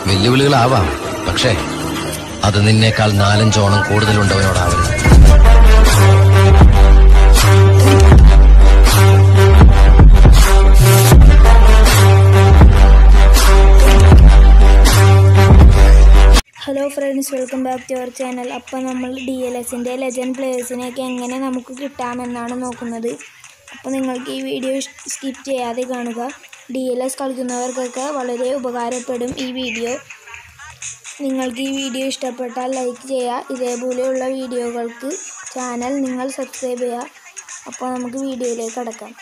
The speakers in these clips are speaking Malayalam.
വെല്ലുവിളികളാവാം പക്ഷേ അത് നിന്നേക്കാൾ നാലഞ്ചോണം കൂടുതലുണ്ടവനോടാവരുത് hello friends welcome back to our channel അപ്പോൾ നമ്മൾ ഡി എൽ എസിൻ്റെ ലെജൻഡ് പ്ലേയേഴ്സിനെയൊക്കെ എങ്ങനെ നമുക്ക് കിട്ടാമെന്നാണ് നോക്കുന്നത് അപ്പോൾ നിങ്ങൾക്ക് ഈ വീഡിയോ സ്കിപ്പ് ചെയ്യാതെ കാണുക ഡി എൽ എസ് കളിക്കുന്നവർക്കൊക്കെ വളരെ ഉപകാരപ്പെടും ഈ വീഡിയോ നിങ്ങൾക്ക് ഈ വീഡിയോ ഇഷ്ടപ്പെട്ടാൽ ലൈക്ക് ചെയ്യുക ഇതേപോലെയുള്ള വീഡിയോകൾക്ക് ചാനൽ നിങ്ങൾ സബ്സ്ക്രൈബ് ചെയ്യുക അപ്പോൾ നമുക്ക് വീഡിയോയിലേക്ക് കടക്കാം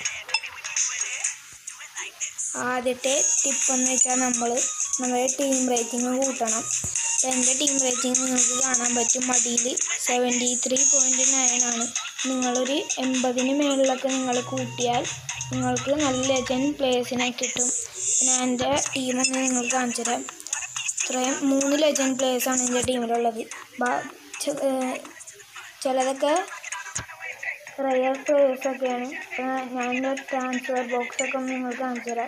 ആദ്യത്തെ ടിപ്പ് എന്ന് വെച്ചാൽ നമ്മൾ നമ്മുടെ ടീം റേറ്റിംഗ് കൂട്ടണം അപ്പോൾ എൻ്റെ ടീം റേറ്റിംഗ് നിങ്ങൾക്ക് കാണാൻ പറ്റും മടിയിൽ സെവൻറ്റി ത്രീ പോയിൻറ്റ് നയൻ ആണ് നിങ്ങളൊരു എൺപതിന് മേളിലൊക്കെ നിങ്ങൾ കൂട്ടിയാൽ നിങ്ങൾക്ക് നല്ല ലെജൻഡ് പ്ലേയേഴ്സിനെ കിട്ടും പിന്നെ എൻ്റെ ടീമൊന്ന് നിങ്ങൾക്ക് കാണിച്ചു തരാം ഇത്രയും മൂന്ന് ലെജൻഡ് പ്ലേയേഴ്സാണ് എൻ്റെ ടീമിലുള്ളത് ബാ- ചെ- ഏർ ചിലതൊക്കെ റയർ പ്ലേയേഴ്സൊക്കെയാണ് ഞാൻ ട്രാൻസ്ഫർ ബോക്സ് ഒക്കെ ഒന്ന് നിങ്ങൾക്ക് കാണിച്ചു തരാം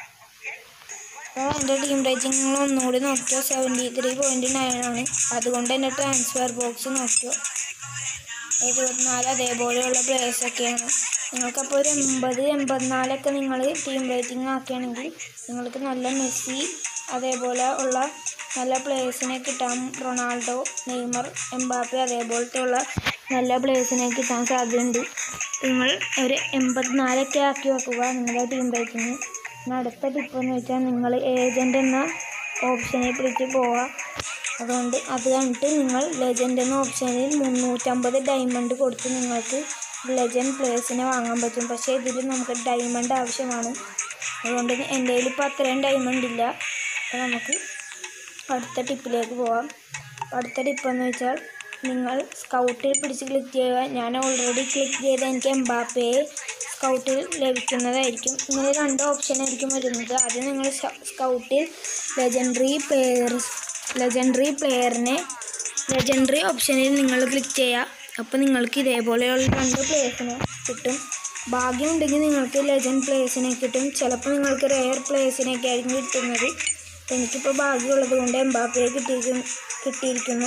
അപ്പോൾ എൻ്റെ ടീം റേറ്റിംഗ് നിങ്ങൾ ഒന്നുകൂടി നോക്കിയോ സെവൻറ്റി ത്രീ പോയിൻറ്റ് നയൻ ആണ് അതുകൊണ്ട് എൻ്റെ ട്രാൻസ്ഫർ ബോക്സ് നോക്കിയോ എഴുപത്തിനാല് അതേപോലെയുള്ള പ്ലേയേഴ്സൊക്കെയാണ് നിങ്ങൾക്കപ്പോൾ ഒരു എൺപത് എൺപത്തിനാലൊക്കെ നിങ്ങൾ ടീം റേറ്റിംഗ് ആക്കുകയാണെങ്കിൽ നിങ്ങൾക്ക് നല്ല മെസ്സി അതേപോലെ ഉള്ള നല്ല പ്ലേയേഴ്സിനെ കിട്ടാൻ റൊണാൾഡോ നെയ്മർ എംബാപ്പെ അതേപോലത്തെ ഉള്ള നല്ല പ്ലേയേഴ്സിനെ കിട്ടാൻ സാധ്യതയുണ്ട് നിങ്ങൾ ഒരു എൺപത്തിനാലൊക്കെ ആക്കി വെക്കുക നിങ്ങളുടെ ടീം റേറ്റിംഗ് പിന്നെ അടുത്ത ടിപ്പ് എന്ന് വെച്ചാൽ നിങ്ങൾ ഏജൻ്റ് എന്ന ഓപ്ഷനിൽ പിടിച്ച് പോവുക അതുകൊണ്ട് അത് കണ്ടിട്ട് നിങ്ങൾ ലെജൻഡ് എന്ന ഓപ്ഷനിൽ മുന്നൂറ്റമ്പത് ഡയമണ്ട് കൊടുത്ത് നിങ്ങൾക്ക് ലെജൻഡ് പ്ലേയേഴ്സിനെ വാങ്ങാൻ പറ്റും പക്ഷേ ഇതിൽ നമുക്ക് ഡയമണ്ട് ആവശ്യമാണ് അതുകൊണ്ട് എൻ്റെ കയ്യിൽ ഇപ്പോൾ അത്രയും ഡയമണ്ട് ഇല്ല അപ്പോൾ നമുക്ക് അടുത്ത ടിപ്പിലേക്ക് പോവാം അടുത്ത ടിപ്പ് എന്ന് വെച്ചാൽ നിങ്ങൾ സ്കൗട്ടിൽ പിടിച്ച് ക്ലിക്ക് ചെയ്യുക ഞാൻ ഓൾറെഡി ക്ലിക്ക് ചെയ്ത് എനിക്ക് എംബാപ്പയെ സ്കൗട്ടിൽ ലഭിക്കുന്നതായിരിക്കും ഇങ്ങനെ രണ്ട് ഓപ്ഷൻ ആയിരിക്കും വരുന്നത് ആദ്യം നിങ്ങൾ സ്കൗട്ടിൽ ലെജൻഡറി പ്ലെയർസ് ലെജൻഡറി പ്ലെയറിനെ ലെജൻഡറി ഓപ്ഷനിൽ നിങ്ങൾ ക്ലിക്ക് ചെയ്യുക അപ്പോൾ നിങ്ങൾക്ക് ഇതേപോലെയുള്ള രണ്ട് പ്ലേയേഴ്സിനെ കിട്ടും ഭാഗ്യമുണ്ടെങ്കിൽ നിങ്ങൾക്ക് ലെജൻഡ് പ്ലേയേഴ്സിനെ കിട്ടും ചിലപ്പോൾ നിങ്ങൾക്ക് റെയർ പ്ലേയേഴ്സിനെയൊക്കെ ആയിരിക്കും കിട്ടുന്നത് എനിക്കിപ്പോൾ ഭാഗ്യമുള്ളത് കൊണ്ട് എംബാപ്പയെ കിട്ടിയിരിക്കുന്നു കിട്ടിയിരിക്കുന്നു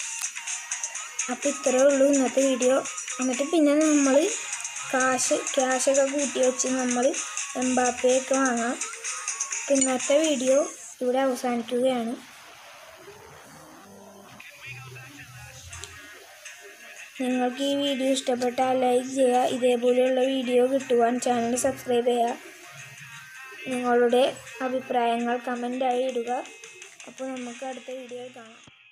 അപ്പോൾ ഇത്രയേ ഉള്ളൂ ഇന്നത്തെ വീഡിയോ എന്നിട്ട് പിന്നെ നമ്മൾ കാശ് ക്യാഷൊക്കെ കൂട്ടി വെച്ച് നമ്മൾ എംബാപ്പയൊക്കെ വാങ്ങാം അപ്പോൾ ഇന്നത്തെ വീഡിയോ ഇവിടെ അവസാനിക്കുകയാണ് നിങ്ങൾക്ക് ഈ വീഡിയോ ഇഷ്ടപ്പെട്ടാൽ ലൈക്ക് ചെയ്യുക ഇതേപോലെയുള്ള വീഡിയോ കിട്ടുവാൻ ചാനൽ സബ്സ്ക്രൈബ് ചെയ്യുക നിങ്ങളുടെ അഭിപ്രായങ്ങൾ കമൻ്റായി ഇടുക അപ്പോൾ നമുക്ക് അടുത്ത വീഡിയോയിൽ കാണാം